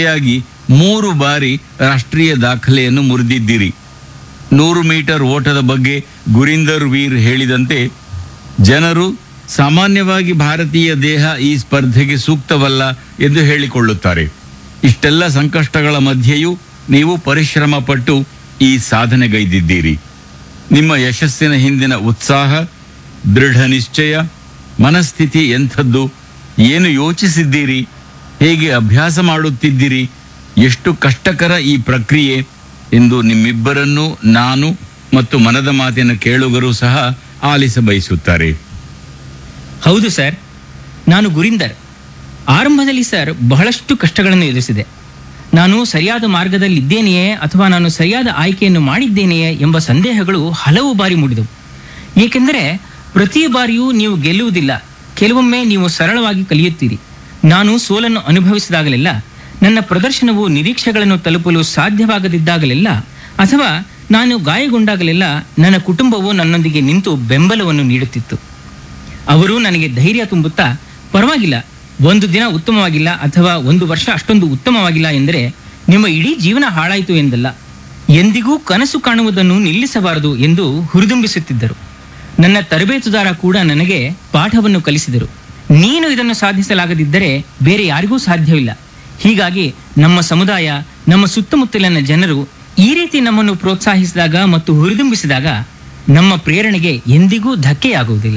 ಯಾಗಿ ಮೂರು ಬಾರಿ ರಾಷ್ಟ್ರೀಯ ದಾಖಲೆಯನ್ನು ಮುರಿದಿದ್ದೀರಿ ನೂರು ಮೀಟರ್ ಓಟದ ಬಗ್ಗೆ ಗುರಿಂದರ್ ವೀರ್ ಹೇಳಿದಂತೆ ಜನರು ಸಾಮಾನ್ಯವಾಗಿ ಭಾರತೀಯ ದೇಹ ಈ ಸ್ಪರ್ಧೆಗೆ ಸೂಕ್ತವಲ್ಲ ಎಂದು ಹೇಳಿಕೊಳ್ಳುತ್ತಾರೆ ಇಷ್ಟೆಲ್ಲ ಸಂಕಷ್ಟಗಳ ಮಧ್ಯೆಯೂ ನೀವು ಪರಿಶ್ರಮ ಪಟ್ಟು ಈ ಸಾಧನೆಗೈದಿದ್ದೀರಿ ನಿಮ್ಮ ಯಶಸ್ಸಿನ ಹಿಂದಿನ ಉತ್ಸಾಹ ದೃಢ ನಿಶ್ಚಯ ಮನಸ್ಥಿತಿ ಎಂಥದ್ದು ಏನು ಯೋಚಿಸಿದ್ದೀರಿ ಹೇಗೆ ಅಭ್ಯಾಸ ಮಾಡುತ್ತಿದ್ದೀರಿ ಎಷ್ಟು ಕಷ್ಟಕರ ಈ ಪ್ರಕ್ರಿಯೆ ಎಂದು ನಿಮ್ಮಿಬ್ಬರನ್ನೂ ನಾನು ಮತ್ತು ಮನದ ಮಾತಿನ ಕೇಳುಗರು ಸಹ ಆಲಿಸ ಬಯಸುತ್ತಾರೆ ಹೌದು ಸರ್ ನಾನು ಗುರಿಂದರ್ ಆರಂಭದಲ್ಲಿ ಸರ್ ಬಹಳಷ್ಟು ಕಷ್ಟಗಳನ್ನು ಎದುರಿಸಿದೆ ನಾನು ಸರಿಯಾದ ಮಾರ್ಗದಲ್ಲಿದ್ದೇನೆಯೇ ಅಥವಾ ನಾನು ಸರಿಯಾದ ಆಯ್ಕೆಯನ್ನು ಮಾಡಿದ್ದೇನೆಯೇ ಎಂಬ ಸಂದೇಹಗಳು ಹಲವು ಬಾರಿ ಮೂಡಿದವು ಏಕೆಂದರೆ ಪ್ರತಿ ಬಾರಿಯೂ ನೀವು ಗೆಲ್ಲುವುದಿಲ್ಲ ಕೆಲವೊಮ್ಮೆ ನೀವು ಸರಳವಾಗಿ ಕಲಿಯುತ್ತೀರಿ ನಾನು ಸೋಲನ್ನು ಅನುಭವಿಸಿದಾಗಲೆಲ್ಲ ನನ್ನ ಪ್ರದರ್ಶನವು ನಿರೀಕ್ಷೆಗಳನ್ನು ತಲುಪಲು ಸಾಧ್ಯವಾಗದಿದ್ದಾಗಲೆಲ್ಲ ಅಥವಾ ನಾನು ಗಾಯಗೊಂಡಾಗಲೆಲ್ಲ ನನ್ನ ಕುಟುಂಬವು ನನ್ನೊಂದಿಗೆ ನಿಂತು ಬೆಂಬಲವನ್ನು ನೀಡುತ್ತಿತ್ತು ಅವರು ನನಗೆ ಧೈರ್ಯ ತುಂಬುತ್ತಾ ಪರವಾಗಿಲ್ಲ ಒಂದು ದಿನ ಉತ್ತಮವಾಗಿಲ್ಲ ಅಥವಾ ಒಂದು ವರ್ಷ ಅಷ್ಟೊಂದು ಉತ್ತಮವಾಗಿಲ್ಲ ಎಂದರೆ ನಿಮ್ಮ ಇಡೀ ಜೀವನ ಹಾಳಾಯಿತು ಎಂದಲ್ಲ ಎಂದಿಗೂ ಕನಸು ಕಾಣುವುದನ್ನು ನಿಲ್ಲಿಸಬಾರದು ಎಂದು ಹುರಿದುಂಬಿಸುತ್ತಿದ್ದರು ನನ್ನ ತರಬೇತುದಾರ ಕೂಡ ನನಗೆ ಪಾಠವನ್ನು ಕಲಿಸಿದರು ನೀನು ಇದನ್ನು ಸಾಧಿಸಲಾಗದಿದ್ದರೆ ಬೇರೆ ಯಾರಿಗೂ ಸಾಧ್ಯವಿಲ್ಲ ಹೀಗಾಗಿ ನಮ್ಮ ಸಮುದಾಯ ನಮ್ಮ ಸುತ್ತಮುತ್ತಲಿನ ಜನರು ಈ ರೀತಿ ನಮ್ಮನ್ನು ಪ್ರೋತ್ಸಾಹಿಸಿದಾಗ ಮತ್ತು ಹುರಿದುಂಬಿಸಿದಾಗ ನಮ್ಮ ಪ್ರೇರಣೆಗೆ ಎಂದಿಗೂ ಧಕ್ಕೆಯಾಗುವುದಿಲ್ಲ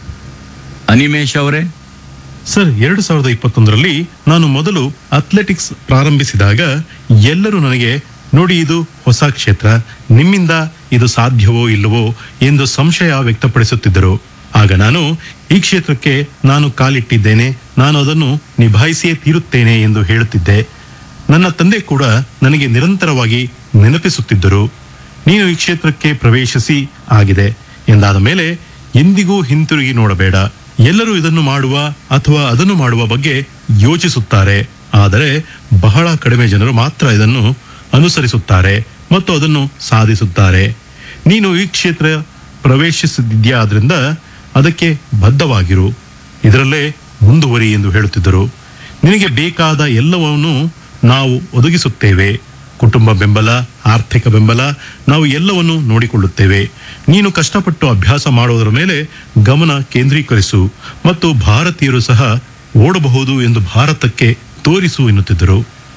ಅನಿಮೇಶ್ ಅವರೇ ಸರ್ ಎರಡು ಸಾವಿರದ ಇಪ್ಪತ್ತೊಂದರಲ್ಲಿ ನಾನು ಮೊದಲು ಅಥ್ಲೆಟಿಕ್ಸ್ ಪ್ರಾರಂಭಿಸಿದಾಗ ಎಲ್ಲರೂ ನನಗೆ ನೋಡಿ ಇದು ಹೊಸ ಕ್ಷೇತ್ರ ನಿಮ್ಮಿಂದ ಇದು ಸಾಧ್ಯವೋ ಇಲ್ಲವೋ ಎಂದು ಸಂಶಯ ವ್ಯಕ್ತಪಡಿಸುತ್ತಿದ್ದರು ಆಗ ನಾನು ಈ ಕ್ಷೇತ್ರಕ್ಕೆ ನಾನು ಕಾಲಿಟ್ಟಿದ್ದೇನೆ ನಾನು ಅದನ್ನು ನಿಭಾಯಿಸಿಯೇ ತೀರುತ್ತೇನೆ ಎಂದು ಹೇಳುತ್ತಿದ್ದೆ ನನ್ನ ತಂದೆ ಕೂಡ ನನಗೆ ನಿರಂತರವಾಗಿ ನೆನಪಿಸುತ್ತಿದ್ದರು ನೀನು ಈ ಕ್ಷೇತ್ರಕ್ಕೆ ಪ್ರವೇಶಿಸಿ ಆಗಿದೆ ಎಂದಾದ ಮೇಲೆ ಎಂದಿಗೂ ಹಿಂತಿರುಗಿ ನೋಡಬೇಡ ಎಲ್ಲರೂ ಇದನ್ನು ಮಾಡುವ ಅಥವಾ ಅದನ್ನು ಮಾಡುವ ಬಗ್ಗೆ ಯೋಚಿಸುತ್ತಾರೆ ಆದರೆ ಬಹಳ ಕಡಿಮೆ ಜನರು ಮಾತ್ರ ಇದನ್ನು ಅನುಸರಿಸುತ್ತಾರೆ ಮತ್ತು ಅದನ್ನು ಸಾಧಿಸುತ್ತಾರೆ ನೀನು ಈ ಕ್ಷೇತ್ರ ಪ್ರವೇಶಿಸಿದ್ಯಾ ಆದ್ರಿಂದ ಅದಕ್ಕೆ ಬದ್ಧವಾಗಿರು ಇದರಲ್ಲೇ ಮುಂದುವರಿ ಎಂದು ಹೇಳುತ್ತಿದ್ದರು ನಿನಗೆ ಬೇಕಾದ ಎಲ್ಲವನ್ನೂ ನಾವು ಒದಗಿಸುತ್ತೇವೆ ಕುಟುಂಬ ಬೆಂಬಲ ಆರ್ಥಿಕ ಬೆಂಬಲ ನಾವು ಎಲ್ಲವನ್ನು ನೋಡಿಕೊಳ್ಳುತ್ತೇವೆ ನೀನು ಕಷ್ಟಪಟ್ಟು ಅಭ್ಯಾಸ ಮಾಡುವುದರ ಮೇಲೆ ಗಮನ ಕೇಂದ್ರೀಕರಿಸು ಮತ್ತು ಭಾರತೀಯರು ಸಹ ಓಡಬಹುದು ಎಂದು ಭಾರತಕ್ಕೆ ತೋರಿಸು ಎನ್ನುತ್ತಿದ್ದರು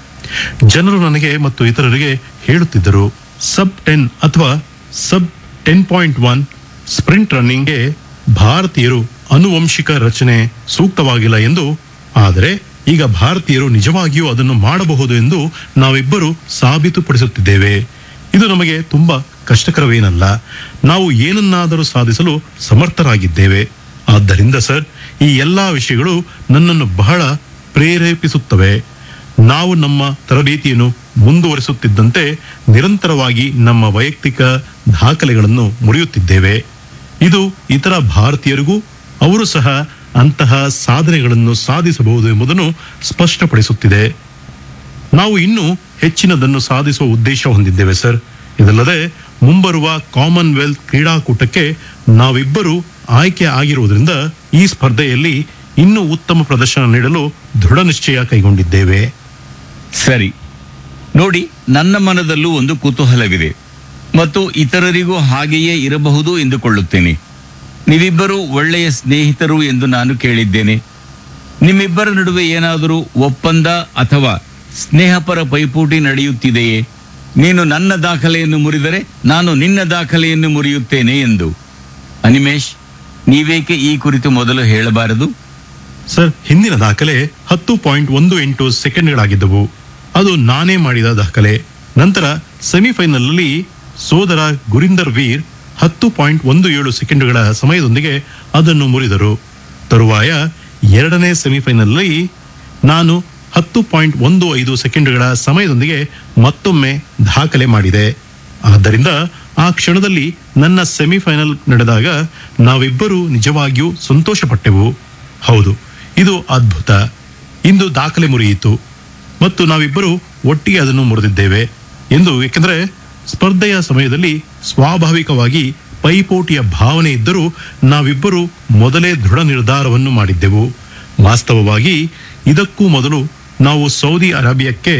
ಜನರು ನನಗೆ ಮತ್ತು ಇತರರಿಗೆ ಹೇಳುತ್ತಿದ್ದರು ಸಬ್ ಟೆನ್ ಅಥವಾ sub ten point one sprint ರನ್ನಿಂಗ್ಗೆ ಭಾರತೀಯರು ಅನುವಂಶಿಕ ರಚನೆ ಸೂಕ್ತವಾಗಿಲ್ಲ ಎಂದು ಆದರೆ ಈಗ ಭಾರತೀಯರು ನಿಜವಾಗಿಯೂ ಅದನ್ನು ಮಾಡಬಹುದು ಎಂದು ನಾವಿಬ್ಬರು ಸಾಬೀತುಪಡಿಸುತ್ತಿದ್ದೇವೆ ಇದು ನಮಗೆ ತುಂಬಾ ಕಷ್ಟಕರವೇನಲ್ಲ ನಾವು ಏನನ್ನಾದರೂ ಸಾಧಿಸಲು ಸಮರ್ಥರಾಗಿದ್ದೇವೆ ಆದ್ದರಿಂದ ಸರ್ ಈ ಎಲ್ಲಾ ವಿಷಯಗಳು ನನ್ನನ್ನು ಬಹಳ ಪ್ರೇರೇಪಿಸುತ್ತವೆ ನಾವು ನಮ್ಮ ತರಬೇತಿಯನ್ನು ಮುಂದುವರಿಸುತ್ತಿದ್ದಂತೆ ನಿರಂತರವಾಗಿ ನಮ್ಮ ವೈಯಕ್ತಿಕ ದಾಖಲೆಗಳನ್ನು ಮುರಿಯುತ್ತಿದ್ದೇವೆ ಇದು ಇತರ ಭಾರತೀಯರಿಗೂ ಅವರು ಸಹ ಅಂತಹ ಸಾಧನೆಗಳನ್ನು ಸಾಧಿಸಬಹುದು ಎಂಬುದನ್ನು ಸ್ಪಷ್ಟಪಡಿಸುತ್ತಿದೆ ನಾವು ಇನ್ನೂ ಹೆಚ್ಚಿನದನ್ನು ಸಾಧಿಸುವ ಉದ್ದೇಶ ಹೊಂದಿದ್ದೇವೆ ಸರ್ ಇದಲ್ಲದೆ ಮುಂಬರುವ ಕಾಮನ್ವೆಲ್ತ್ ಕ್ರೀಡಾಕೂಟಕ್ಕೆ ನಾವಿಬ್ಬರು ಆಯ್ಕೆ ಆಗಿರುವುದರಿಂದ ಈ ಸ್ಪರ್ಧೆಯಲ್ಲಿ ಇನ್ನೂ ಉತ್ತಮ ಪ್ರದರ್ಶನ ನೀಡಲು ದೃಢ ನಿಶ್ಚಯ ಕೈಗೊಂಡಿದ್ದೇವೆ ಸರಿ ನೋಡಿ ನನ್ನ ಮನದಲ್ಲೂ ಒಂದು ಕುತೂಹಲವಿದೆ ಮತ್ತು ಇತರರಿಗೂ ಹಾಗೆಯೇ ಇರಬಹುದು ಎಂದುಕೊಳ್ಳುತ್ತೇನೆ ನೀವಿಬ್ಬರು ಒಳ್ಳೆಯ ಸ್ನೇಹಿತರು ಎಂದು ನಾನು ಕೇಳಿದ್ದೇನೆ ನಿಮ್ಮಿಬ್ಬರ ನಡುವೆ ಏನಾದರೂ ಒಪ್ಪಂದ ಅಥವಾ ಸ್ನೇಹಪರ ಪೈಪೋಟಿ ನಡೆಯುತ್ತಿದೆಯೇ ನೀನು ನನ್ನ ದಾಖಲೆಯನ್ನು ಮುರಿದರೆ ನಾನು ನಿನ್ನ ದಾಖಲೆಯನ್ನು ಮುರಿಯುತ್ತೇನೆ ಎಂದು ಅನಿಮೇಶ್ ನೀವೇಕೆ ಈ ಕುರಿತು ಮೊದಲು ಹೇಳಬಾರದು ಸರ್ ಹಿಂದಿನ ದಾಖಲೆ ಹತ್ತು ಪಾಯಿಂಟ್ ಒಂದು ಎಂಟು ಸೆಕೆಂಡ್ಗಳಾಗಿದ್ದವು ಅದು ನಾನೇ ಮಾಡಿದ ದಾಖಲೆ ನಂತರ ಸೆಮಿಫೈನಲ್ನಲ್ಲಿ ಸೋದರ ಗುರಿಂದರ್ ವೀರ್ ಹತ್ತು ಪಾಯಿಂಟ್ ಒಂದು ಏಳು ಸೆಕೆಂಡ್ಗಳ ಸಮಯದೊಂದಿಗೆ ಅದನ್ನು ಮುರಿದರು ತರುವಾಯ ಎರಡನೇ ಸೆಮಿಫೈನಲ್ನಲ್ಲಿ ನಾನು ಹತ್ತು ಪಾಯಿಂಟ್ ಒಂದು ಐದು ಸೆಕೆಂಡ್ಗಳ ಸಮಯದೊಂದಿಗೆ ಮತ್ತೊಮ್ಮೆ ದಾಖಲೆ ಮಾಡಿದೆ ಆದ್ದರಿಂದ ಆ ಕ್ಷಣದಲ್ಲಿ ನನ್ನ ಸೆಮಿಫೈನಲ್ ನಡೆದಾಗ ನಾವಿಬ್ಬರೂ ನಿಜವಾಗಿಯೂ ಸಂತೋಷಪಟ್ಟೆವು ಹೌದು ಇದು ಅದ್ಭುತ ಇಂದು ದಾಖಲೆ ಮುರಿಯಿತು ಮತ್ತು ನಾವಿಬ್ಬರು ಒಟ್ಟಿಗೆ ಅದನ್ನು ಮುರಿದಿದ್ದೇವೆ ಎಂದು ಏಕೆಂದರೆ ಸ್ಪರ್ಧೆಯ ಸಮಯದಲ್ಲಿ ಸ್ವಾಭಾವಿಕವಾಗಿ ಪೈಪೋಟಿಯ ಭಾವನೆ ಇದ್ದರೂ ನಾವಿಬ್ಬರು ಮೊದಲೇ ದೃಢ ನಿರ್ಧಾರವನ್ನು ಮಾಡಿದ್ದೆವು ವಾಸ್ತವವಾಗಿ ಇದಕ್ಕೂ ಮೊದಲು ನಾವು ಸೌದಿ ಅರೇಬಿಯಾಕ್ಕೆ